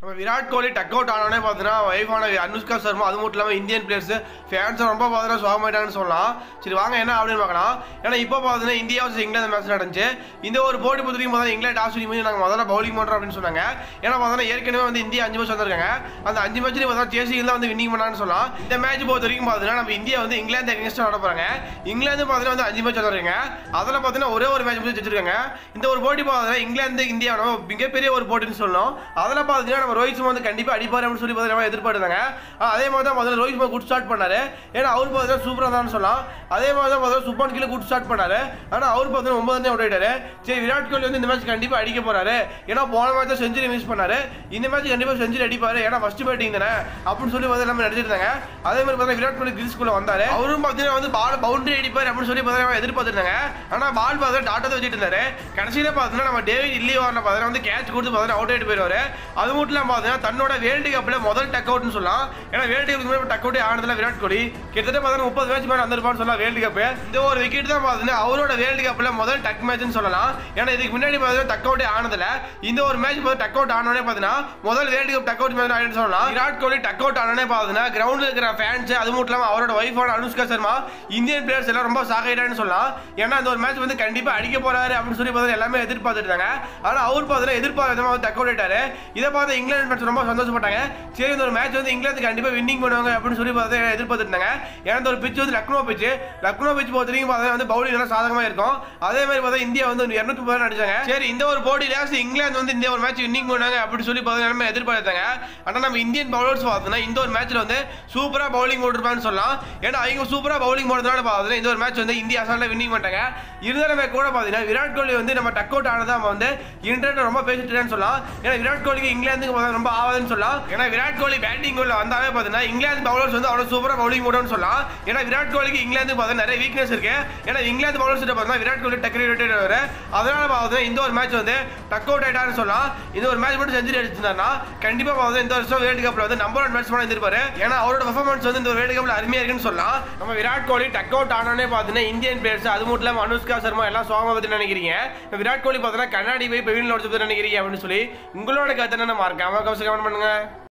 நம்ம விராட் கோலி duck out ஆனோடனே பார்த்தீங்கன்னா ஒய்ஃபான அனுஷ்கா சர்மா அது மட்டும் இல்லாமல் இந்தியன் பிளேயர்ஸ் ஃபேன்ஸ் ரொம்ப பார்த்தீங்கன்னா சோகமாயிட்டாங்கன்னு சொல்லலாம் சரி வாங்க என்ன அப்படின்னு பார்க்கலாம் ஏன்னா இப்போ பார்த்தீங்கன்னா இந்தியா வச்சு இங்கிலாந்து மேட்ச் நடந்துச்சு இந்த ஒரு போட்டி பொறுத்த வரைக்கும் பார்த்தா இங்கிலாந்து டாஸ் பண்ணி நாங்கள் முதல்ல பவுலிங் பண்ணுறோம் அப்படின்னு சொன்னாங்க ஏன்னா பார்த்தீங்கன்னா ஏற்கனவே வந்து இந்தியா அஞ்சு மேட்ச் வந்திருக்காங்க அந்த அஞ்சு மேட்ச்லேயும் பார்த்தா சேசியில் தான் வந்து வின்னிங் பண்ணான்னு சொல்லலாம் இந்த மேட்ச் பொறுத்த வரைக்கும் பார்த்தீங்கன்னா நம்ம இந்தியா வந்து இங்கிலாந்து அகேன்ஸ்டாக ஆட போகிறாங்க இங்கிலாந்து பார்த்தீங்கன்னா வந்து அஞ்சு மேட்ச் வந்திருக்காங்க அதில் பார்த்தீங்கன்னா ஒரே ஒரு மேட்ச் வந்து ஜெயிச்சிருக்காங்க இந்த ஒரு போட்டி பார்த்தீங்கன்னா இங்கிலாந்து இந்தியா நம்ம மிகப்பெரிய ஒரு போட்டின்னு சொல்லணும் அதில் பார்த்தீங்கன்னா நம்ம ரோஹித் சர்மா வந்து கண்டிப்பாக அடிப்பார் அப்படின்னு சொல்லி பார்த்தீங்கன்னா எதிர்பார்த்தாங்க ஆனா, அதே மாதிரி தான் முதல்ல ரோஹித் சர்மா குட் ஸ்டார்ட் பண்ணாரு ஏன்னா அவர் பார்த்தீங்கன்னா சூப்பராக தான் சொல்லலாம் அதே மாதிரி தான் முதல்ல சுப்பான் கீழே குட் ஸ்டார்ட் பண்ணாரு ஆனால் அவர் பார்த்தீங்கன்னா ஒன்பது அவுட் ஆயிட்டாரு சரி விராட் கோலி வந்து இந்த மேட்ச் கண்டிப்பாக அடிக்க போறாரு ஏன்னா போன மேட்ச் செஞ்சுரி மிஸ் பண்ணாரு இந்த மேட்ச் கண்டிப்பாக செஞ்சுரி அடிப்பாரு ஏன்னா ஃபர்ஸ்ட் பேட்டிங் தானே அப்படின்னு சொல்லி பார்த்தா நம்ம நடிச்சிருந்தாங்க அதே மாதிரி பார்த்தா விராட் கோலி கிரீஸ்குள்ள வந்தாரு அவரும் பார்த்தீங்கன்னா வந்து பால் பவுண்டரி அடிப்பார் அப்படின்னு சொல்லி பார்த்தீங்கன்னா எதிர்பார்த்துருந்தாங்க ஆனால் பால் பார்த்தா டாட்டா தான் வச்சுட்டு இருந்தாரு கடைசியில் பார்த்தீங்கன்னா நம்ம டேவிட் இல்லி வாரில் பார்த்தீங்கன்னா வந்து கேட்ச் கொடுத்து பார்த்தீங்கன்னா அவுட் ஆயிட்டு போயிருவாரு அது மட்டும் இல்லாமல் பார்த்தீங்கன்னா தன்னோட வேர்ல்டு கப்பில் முதல் டக் அவுட்னு சொல்லலாம் ஏன்னா வேர்ல்டு கப் டக் அவுட்டே ஆனதுல விராட் கோலி கிட்டத்தட்ட பார்த்தீங்கன்னா முப்பது மேட்ச் மேலே வந்திருப்பான்னு சொல்லலாம் வேர்ல்டு கப் இந்த ஒரு விக்கெட் தான் பார்த்தீங்கன்னா அவரோட வேர்ல்டு கப்பில் முதல் டக் மேட்ச்னு சொல்லலாம் ஏன்னா இதுக்கு முன்னாடி பார்த்தீங்கன்னா டக் அவுட்டே ஆனதுல இந்த ஒரு மேட்ச் பார்த்து டக் அவுட் ஆனோடனே பார்த்தீங்கன்னா முதல் world cup duck out match ஆயிடுன்னு சொல்லலாம் விராட் கோலி டக் அவுட் ஆனோடனே பார்த்தீங்கன்னா கிரவுண்டில் இருக்கிற ஃபேன்ஸ் அது மட்டும் இல்லாமல் அவரோட ஒய்ஃபான அனுஷ்கா சர்மா இந்தியன் பிளேயர்ஸ் எல்லாம் ரொம்ப சாகையிட்டான்னு சொல்லலாம் ஏன்னா இந்த ஒரு மேட்ச் வந்து கண்டிப்பாக அடிக்க போறாரு அப்படின்னு சொல்லி பார்த்தா எல்லாமே எதிர்பார்த்துட்டு இருந்தாங்க ஆனால் அவர் பார்த்தீங்கன்னா எதிர்பார்த்த விதமாக வந்து டக் அவுட் ஆயிட்டாரு இதை பார்த்து இங்கிலாந்து ஃபேன்ஸ் ரொம்ப சந்தோஷப்பட்டாங்க சரி இந்த ஒரு மேட்ச் வந்து இங்கிலாந்து கண்டிப்பாக வின்னிங் பண்ணுவாங்க அப்படின்னு சொல்லி பார்த்து எதிர்பார்த்துட்டு இருந்தாங்க ஏன்னா இந்த ஒரு பிச் வந்து லக்னோ பிச் லக்னோ பிச் பொறுத்த வரைக்கும் பார்த்தீங்கன்னா வந்து பவுலிங் எல்லாம் சாதகமாக இருக்கும் அதே மாதிரி பார்த்தா இந்தியா வந்து இரநூத்தி முப்பது அடிச்சாங்க சரி இந்த ஒரு போட்டியில இங்கிலாந்து வந்து இந்த ஒரு மேட்ச் வின்னிங் பண்ணாங்க அப்படின்னு சொல்லி பார்த்தீங்கன்னா நம்ம எதிர்பார்த்தாங்க ஆனால் நம்ம இந்தியன் பவுலர்ஸ் பார்த்தோம்னா இந்த ஒரு மேட்ச்ல வந்து சூப்பராக பவுலிங் போட்டுருப்பான்னு சொல்லலாம் ஏன்னா அவங்க சூப்பராக பவுலிங் போடுறதுனால பார்த்தீங்கன்னா இந்த ஒரு மேட்ச் வந்து இந்தியா அசால்ட்டாக வின்னிங் பண்ணிட்டாங்க இருந்தாலுமே கூட பார்த்தீங்கன்னா விராட் கோலி வந்து நம்ம டக் அவுட் ஆனதான் நம்ம வந்து இன்டர்நெட் ரொம்ப பேசிட்டுன்னு சொல்லலாம் ஏன்னா விராட் கோலிக்கு இங்கிலாந்துக்கு பார்த்தா ரொம்ப ஆகாதுன்னு சொல்லலாம் ஏன்னா விராட் கோலி பேட்டிங் உள்ள வந்தாவே பார்த்தீங்கன்னா இங்கிலாந்து பவுலர்ஸ் வந்து அவ்வளோ சூப்பராக பவுலிங் போடுன்னு சொல்லலாம் ஏன்னா விராட் கோலிக்கு இங்கிலாந்து பார்த்தா நிறைய வீக்னஸ் இருக்கு ஏன்னா இங்கிலாந்து பவுலர்ஸ் பார்த்தா விராட் கோலி டக்கு ரிலேட்டட் வர அதனால பார்த்தீங்கன்னா இந்த ஒரு மேட்ச் வந்து டக் அவுட் ஆயிட்டாருன்னு சொல்லலாம் இந்த ஒரு மேட்ச் மட்டும் செஞ்சுரி அடிச்சிருந்தாருன்னா கண்டிப்பாக பார்த்தா இந்த வருஷம் வேர்ல்டு கப்ல வந்து நம்பர் ஒன் பேட்ஸ்மேன் இருந்திருப்பாரு ஏன்னா அவரோட பெர்ஃபார்மன்ஸ் வந்து இந்த வேர்ல்டு கப்ல அருமையா இருக்குன்னு சொல்லலாம் நம்ம விராட் கோலி டக் அவுட் ஆனோடனே பார்த்தீங்கன்னா இந்தியன் பிளேயர்ஸ் அது மட்டும் இல்லாமல் அனுஷ்கா சர்மா எல்லாம் சோகமா பத்தி நினைக்கிறீங்க இப்ப விராட் கோலி பார்த்தீங்கன்னா கண்ணாடி போய் பெவின் லோட்ஸ் பத்தி நினைக்கிறீங்க அப்படின்னு சொல்லி உங்களோட கருத்து என்ன மறக்காம கமெண்ட் பண்ணுங்க